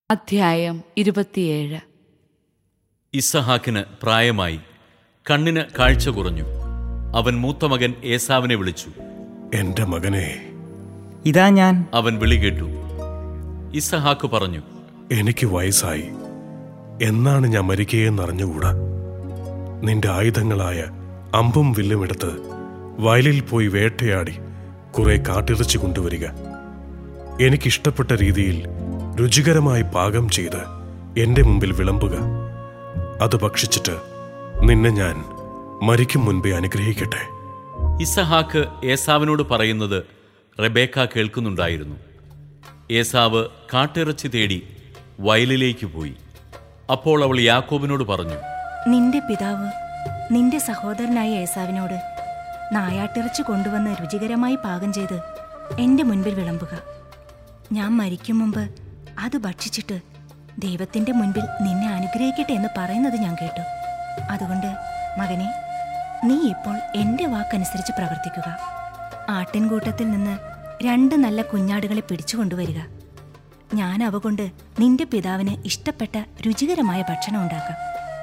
അധ്യായം ഇരുപത്തിയേഴ് ഇസഹാക്കിന് പ്രായമായി കണ്ണിന് കാഴ്ച കുറഞ്ഞു അവൻ മൂത്ത മകൻ ഏസാവിനെ വിളിച്ചു എന്റെ മകനെ ഇതാ ഞാൻ അവൻ വിളി കേട്ടു ഇസഹാക്ക് പറഞ്ഞു എനിക്ക് വയസ്സായി എന്നാണ് ഞാൻ മരിക്കുകയെന്നറിഞ്ഞുകൂടാ നിന്റെ ആയുധങ്ങളായ അമ്പും വില്ലും എടുത്ത് വയലിൽ പോയി വേട്ടയാടി കുറെ കാട്ടിറച്ചി കൊണ്ടുവരിക എനിക്കിഷ്ടപ്പെട്ട രീതിയിൽ രുചികരമായി പാകം ചെയ്ത് എന്റെ മുമ്പിൽ വിളമ്പുക അത് ഭക്ഷിച്ചിട്ട് നിന്നെ ഞാൻ മരിക്കും മുൻപേ അനുഗ്രഹിക്കട്ടെ ഇസഹാക്ക് ഏസാവിനോട് പറയുന്നത് റെബേക്ക കേൾക്കുന്നുണ്ടായിരുന്നു ഏസാവ് കാട്ടിറച്ചി തേടി വയലിലേക്ക് പോയി അപ്പോൾ അവൾ യാക്കോബിനോട് പറഞ്ഞു നിന്റെ പിതാവ് നിന്റെ സഹോദരനായ ഏസാവിനോട് നായാട്ടിറച്ചി കൊണ്ടുവന്ന് രുചികരമായി പാകം ചെയ്ത് എന്റെ മുൻപിൽ വിളമ്പുക ഞാൻ മരിക്കും മുമ്പ് അത് ഭക്ഷിച്ചിട്ട് ദൈവത്തിന്റെ മുൻപിൽ നിന്നെ അനുഗ്രഹിക്കട്ടെ എന്ന് പറയുന്നത് ഞാൻ കേട്ടു അതുകൊണ്ട് മകനെ നീ ഇപ്പോൾ എന്റെ വാക്കനുസരിച്ച് പ്രവർത്തിക്കുക ആട്ടിൻകൂട്ടത്തിൽ നിന്ന് രണ്ട് നല്ല കുഞ്ഞാടുകളെ പിടിച്ചു കൊണ്ടുവരിക ഞാൻ അവ കൊണ്ട് നിന്റെ പിതാവിന് ഇഷ്ടപ്പെട്ട രുചികരമായ ഭക്ഷണം ഉണ്ടാക്കാം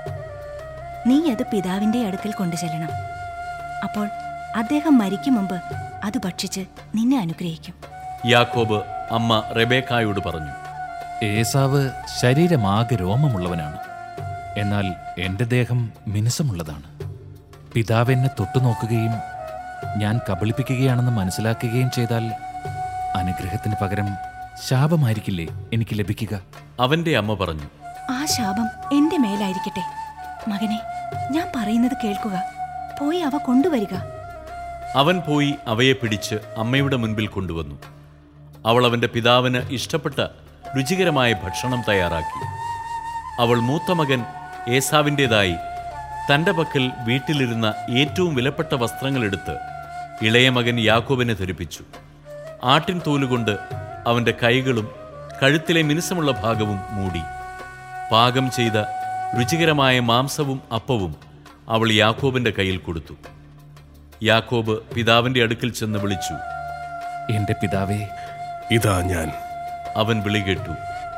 നീ അത് പിതാവിന്റെ അടുക്കൽ കൊണ്ടുചെല്ലണം അപ്പോൾ അദ്ദേഹം മരിക്കും മുമ്പ് അത് ഭക്ഷിച്ച് നിന്നെ അനുഗ്രഹിക്കും യാക്കോബ് അമ്മ റെബേക്കായോട് പറഞ്ഞു ഏസാവ് ശരീരമാകെ രോമമുള്ളവനാണ് എന്നാൽ എൻ്റെ ദേഹം മിനുസമുള്ളതാണ് പിതാവ് എന്നെ തൊട്ടുനോക്കുകയും ഞാൻ കബളിപ്പിക്കുകയാണെന്ന് മനസ്സിലാക്കുകയും ചെയ്താൽ അനുഗ്രഹത്തിന് പകരം ശാപമായിരിക്കില്ലേ എനിക്ക് ലഭിക്കുക അവന്റെ അമ്മ പറഞ്ഞു ആ ശാപം എന്റെ മേലായിരിക്കട്ടെ മകനെ ഞാൻ പറയുന്നത് കേൾക്കുക പോയി അവ കൊണ്ടുവരിക അവൻ പോയി അവയെ പിടിച്ച് അമ്മയുടെ മുൻപിൽ കൊണ്ടുവന്നു അവൾ അവന്റെ പിതാവിന് ഇഷ്ടപ്പെട്ട രുചികരമായ ഭക്ഷണം തയ്യാറാക്കി അവൾ മൂത്ത മകൻ ഏസാവിൻ്റെതായി തന്റെ പക്കൽ വീട്ടിലിരുന്ന ഏറ്റവും വിലപ്പെട്ട വസ്ത്രങ്ങളെടുത്ത് ഇളയ മകൻ യാക്കോബിനെ ധരിപ്പിച്ചു ആട്ടിൻ തോലുകൊണ്ട് അവന്റെ കൈകളും കഴുത്തിലെ മിനുസമുള്ള ഭാഗവും മൂടി പാകം ചെയ്ത രുചികരമായ മാംസവും അപ്പവും അവൾ യാക്കോബിന്റെ കയ്യിൽ കൊടുത്തു യാക്കോബ് പിതാവിന്റെ അടുക്കൽ ചെന്ന് വിളിച്ചു എൻ്റെ പിതാവേ ഇതാ ഞാൻ അവൻ വിളി കേട്ടു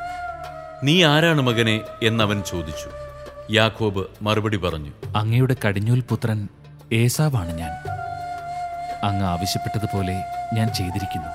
നീ ആരാണ് മകനെ എന്നവൻ ചോദിച്ചു യാക്കോബ് മറുപടി പറഞ്ഞു അങ്ങയുടെ കടിഞ്ഞൂൽ പുത്രൻ ഏസാവാണ് ഞാൻ അങ്ങ് ആവശ്യപ്പെട്ടതുപോലെ ഞാൻ ചെയ്തിരിക്കുന്നു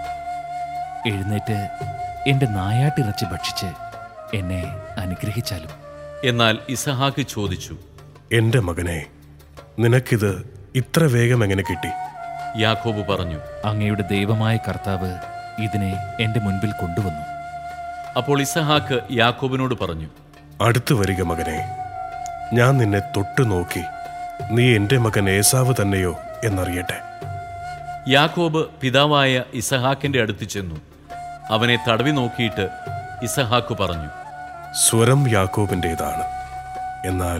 എഴുന്നേറ്റ് എൻ്റെ നായാട്ടിറച്ചി ഭക്ഷിച്ച് എന്നെ അനുഗ്രഹിച്ചാലും എന്നാൽ ഇസഹാക്ക് ചോദിച്ചു എന്റെ മകനെ നിനക്കിത് ഇത്ര വേഗം എങ്ങനെ കിട്ടി യാക്കോബ് പറഞ്ഞു അങ്ങയുടെ ദൈവമായ കർത്താവ് ഇതിനെ എൻ്റെ മുൻപിൽ കൊണ്ടുവന്നു അപ്പോൾ ഇസഹാക്ക് യാക്കോബിനോട് പറഞ്ഞു അടുത്തു വരിക മകനെ ഞാൻ നിന്നെ തൊട്ടു നോക്കി നീ എന്റെ മകൻ ഏസാവ് തന്നെയോ എന്നറിയട്ടെ യാക്കോബ് പിതാവായ ഇസഹാക്കിന്റെ അടുത്ത് ചെന്നു അവനെ തടവി നോക്കിയിട്ട് ഇസഹാക്ക് പറഞ്ഞു സ്വരം യാക്കോബിൻ്റെതാണ് എന്നാൽ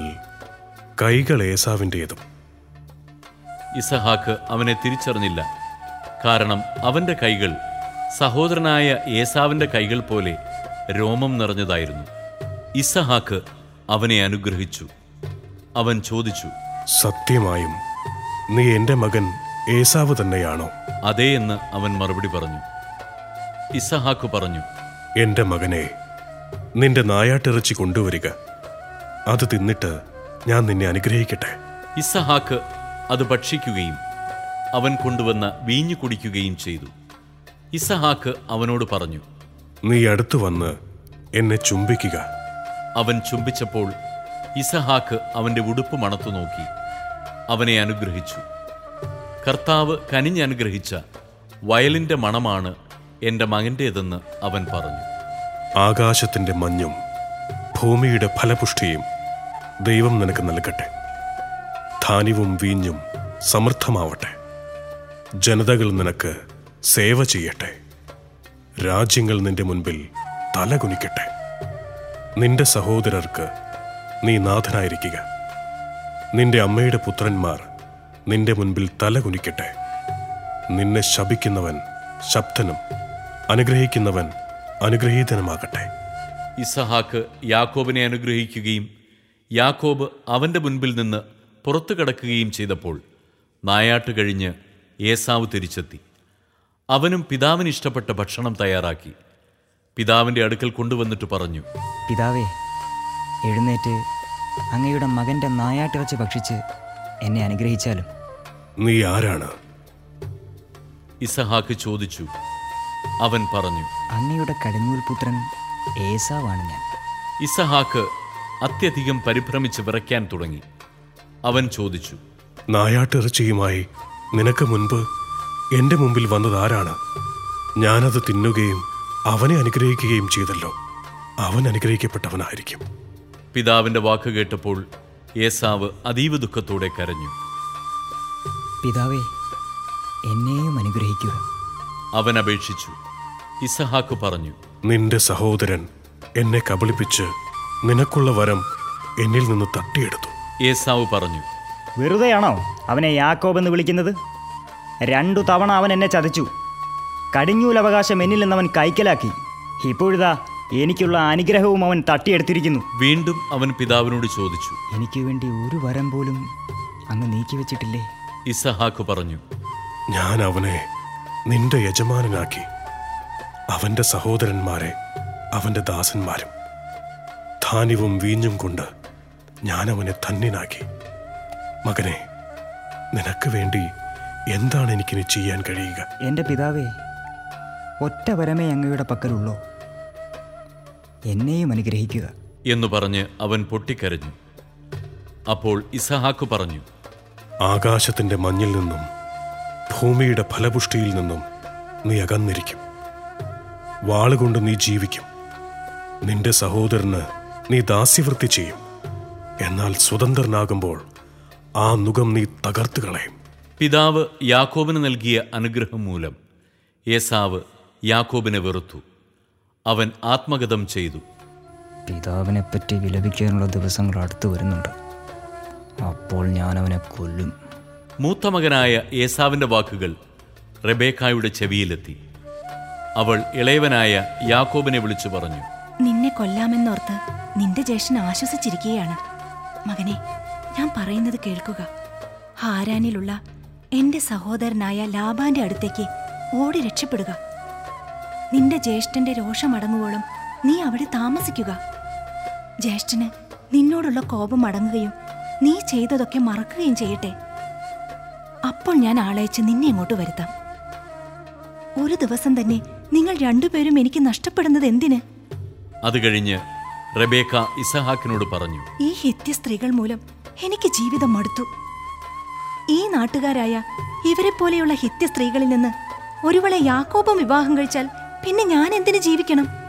കൈകൾ ഏസാവിൻ്റേതും ഇസഹാക്ക് അവനെ തിരിച്ചറിഞ്ഞില്ല കാരണം അവന്റെ കൈകൾ സഹോദരനായ ഏസാവിന്റെ കൈകൾ പോലെ രോമം നിറഞ്ഞതായിരുന്നു ഇസഹാക്ക് അവനെ അനുഗ്രഹിച്ചു അവൻ ചോദിച്ചു സത്യമായും നീ എന്റെ മകൻ ഏസാവ് തന്നെയാണോ അതേ എന്ന് അവൻ മറുപടി പറഞ്ഞു ഇസഹാക്ക് പറഞ്ഞു എന്റെ മകനെ നിന്റെ നായാട്ടിറച്ചി കൊണ്ടുവരിക അത് തിന്നിട്ട് ഞാൻ നിന്നെ അനുഗ്രഹിക്കട്ടെ ഇസഹാക്ക് അത് ഭക്ഷിക്കുകയും അവൻ കൊണ്ടുവന്ന വീഞ്ഞു കുടിക്കുകയും ചെയ്തു ഇസഹാക്ക് അവനോട് പറഞ്ഞു നീ അടുത്തു വന്ന് എന്നെ ചുംബിക്കുക അവൻ ചുംബിച്ചപ്പോൾ ഇസഹാക്ക് അവന്റെ ഉടുപ്പ് മണത്തു നോക്കി അവനെ അനുഗ്രഹിച്ചു കർത്താവ് കനിഞ്ഞനുഗ്രഹിച്ച വയലിന്റെ മണമാണ് എന്റെ മകന്റേതെന്ന് അവൻ പറഞ്ഞു ആകാശത്തിന്റെ മഞ്ഞും ഭൂമിയുടെ ഫലപുഷ്ടിയും ദൈവം നിനക്ക് നൽകട്ടെ ധാന്യവും വീഞ്ഞും സമൃദ്ധമാവട്ടെ ജനതകൾ നിനക്ക് സേവ ചെയ്യട്ടെ രാജ്യങ്ങൾ നിന്റെ മുൻപിൽ തലകുനിക്കട്ടെ നിന്റെ സഹോദരർക്ക് നീ നാഥനായിരിക്കുക നിന്റെ അമ്മയുടെ പുത്രന്മാർ നിന്റെ മുൻപിൽ തലകുനിക്കട്ടെ നിന്നെ ശപിക്കുന്നവൻ ശബ്ദനും അനുഗ്രഹിക്കുന്നവൻ അനുഗ്രഹീതനുമാകട്ടെ ഇസഹാക്ക് യാക്കോബിനെ അനുഗ്രഹിക്കുകയും യാക്കോബ് അവന്റെ മുൻപിൽ നിന്ന് പുറത്തു കടക്കുകയും ചെയ്തപ്പോൾ നായാട്ട് കഴിഞ്ഞ് ഏസാവ് തിരിച്ചെത്തി അവനും പിതാവിന് ഇഷ്ടപ്പെട്ട ഭക്ഷണം തയ്യാറാക്കി പിതാവിന്റെ അടുക്കൽ കൊണ്ടുവന്നിട്ട് പറഞ്ഞു പിതാവേ എഴുന്നേറ്റ് അങ്ങയുടെ മകൻ്റെ നായാട്ടിറച്ചി ഭക്ഷിച്ച് എന്നെ അനുഗ്രഹിച്ചാലും നീ ആരാണ് ഇസഹാക്ക് ചോദിച്ചു അവൻ പറഞ്ഞു അങ്ങയുടെ കടിഞ്ഞൂൽ പുത്രൻ ഏസാവാണ് ഞാൻ ഇസഹാക്ക് അത്യധികം പരിഭ്രമിച്ച് വിറയ്ക്കാൻ തുടങ്ങി അവൻ ചോദിച്ചു നായാട്ടിറച്ചിയുമായി നിനക്ക് മുൻപ് എന്റെ മുമ്പിൽ വന്നത് ആരാണ് ഞാനത് തിന്നുകയും അവനെ അനുഗ്രഹിക്കുകയും ചെയ്തല്ലോ അവൻ അനുഗ്രഹിക്കപ്പെട്ടവനായിരിക്കും പിതാവിന്റെ വാക്ക് കേട്ടപ്പോൾ ഏസാവ് അതീവ ദുഃഖത്തോടെ കരഞ്ഞു പിതാവേ എന്നെയും അനുഗ്രഹിക്കുക അവൻ അപേക്ഷിച്ചു ഇസഹാക്ക് പറഞ്ഞു നിന്റെ സഹോദരൻ എന്നെ കബളിപ്പിച്ച് നിനക്കുള്ള വരം എന്നിൽ നിന്ന് തട്ടിയെടുത്തു ഏസാവ് പറഞ്ഞു വെറുതെയാണോ അവനെ യാക്കോബ് എന്ന് വിളിക്കുന്നത് രണ്ടു തവണ അവൻ എന്നെ ചതച്ചു കടിഞ്ഞൂൽ അവകാശം എന്നിൽ നിന്നവൻ കൈക്കലാക്കി ഇപ്പോഴിതാ എനിക്കുള്ള അനുഗ്രഹവും അവൻ തട്ടിയെടുത്തിരിക്കുന്നു വീണ്ടും അവൻ പിതാവിനോട് ചോദിച്ചു എനിക്ക് വേണ്ടി ഒരു വരം പോലും അങ്ങ് നീക്കി വെച്ചിട്ടില്ലേ ഇസഹാക്ക് പറഞ്ഞു ഞാൻ അവനെ നിന്റെ യജമാനനാക്കി അവന്റെ സഹോദരന്മാരെ അവന്റെ ദാസന്മാരും ധാന്യവും വീഞ്ഞും കൊണ്ട് ഞാൻ അവനെ ധന്യനാക്കി മകനെ നിനക്ക് വേണ്ടി എന്താണ് എനിക്കിനി ചെയ്യാൻ കഴിയുക എൻ്റെ പിതാവേ ഒറ്റ വരമേ അങ്ങയുടെ പക്കലുള്ളോ എന്നെയും അനുഗ്രഹിക്കുക എന്ന് പറഞ്ഞ് അവൻ പൊട്ടിക്കരഞ്ഞു അപ്പോൾ ഇസഹാക്ക് പറഞ്ഞു ആകാശത്തിന്റെ മഞ്ഞിൽ നിന്നും ഭൂമിയുടെ ഫലപുഷ്ടിയിൽ നിന്നും നീ അകന്നിരിക്കും വാളുകൊണ്ട് നീ ജീവിക്കും നിന്റെ സഹോദരന് നീ ദാസ്യവൃത്തി ചെയ്യും എന്നാൽ സ്വതന്ത്രനാകുമ്പോൾ ആ നുകം നീ തകർത്ത് കളയും പിതാവ് യാക്കോബിന് നൽകിയ അനുഗ്രഹം മൂലം ഏസാവ് യാക്കോബിനെ വെറുത്തു അവൻ ആത്മഗതം ചെയ്തു പിതാവിനെപ്പറ്റി വിലപിക്കാനുള്ള ദിവസങ്ങൾ അടുത്തു വരുന്നുണ്ട് അപ്പോൾ ഞാൻ അവനെ കൊല്ലും മൂത്ത മകനായ ഏസാവിന്റെ വാക്കുകൾ റെബേക്കായുടെ ചെവിയിലെത്തി അവൾ ഇളയവനായ യാക്കോബിനെ വിളിച്ചു പറഞ്ഞു നിന്നെ കൊല്ലാമെന്നോർത്ത് നിന്റെ ജ്യേഷ്ഠൻ ആശ്വസിച്ചിരിക്കുകയാണ് മകനെ ഞാൻ പറയുന്നത് കേൾക്കുക ഹാരാനിലുള്ള എന്റെ സഹോദരനായ ലാബാന്റെ അടുത്തേക്ക് ഓടി രക്ഷപ്പെടുക നിന്റെ ജ്യേഷ്ഠന്റെ രോഷമടങ്ങുവോളം നീ അവിടെ താമസിക്കുക ജ്യേഷ്ഠന് നിന്നോടുള്ള കോപം അടങ്ങുകയും നീ ചെയ്തതൊക്കെ മറക്കുകയും ചെയ്യട്ടെ അപ്പോൾ ഞാൻ ആളയച്ച് നിന്നെ ഇങ്ങോട്ട് വരുത്താം ഒരു ദിവസം തന്നെ നിങ്ങൾ രണ്ടുപേരും എനിക്ക് നഷ്ടപ്പെടുന്നത് എന്തിന് അത് കഴിഞ്ഞ് റെബേക്ക ഇസഹാക്കിനോട് പറഞ്ഞു ഈ ഹിത്യ സ്ത്രീകൾ മൂലം എനിക്ക് ജീവിതം മടുത്തു ഈ നാട്ടുകാരായ ഇവരെ പോലെയുള്ള ഹിത്യ സ്ത്രീകളിൽ നിന്ന് ഒരുവളെ യാക്കോബം വിവാഹം കഴിച്ചാൽ പിന്നെ ഞാൻ എന്തിനു ജീവിക്കണം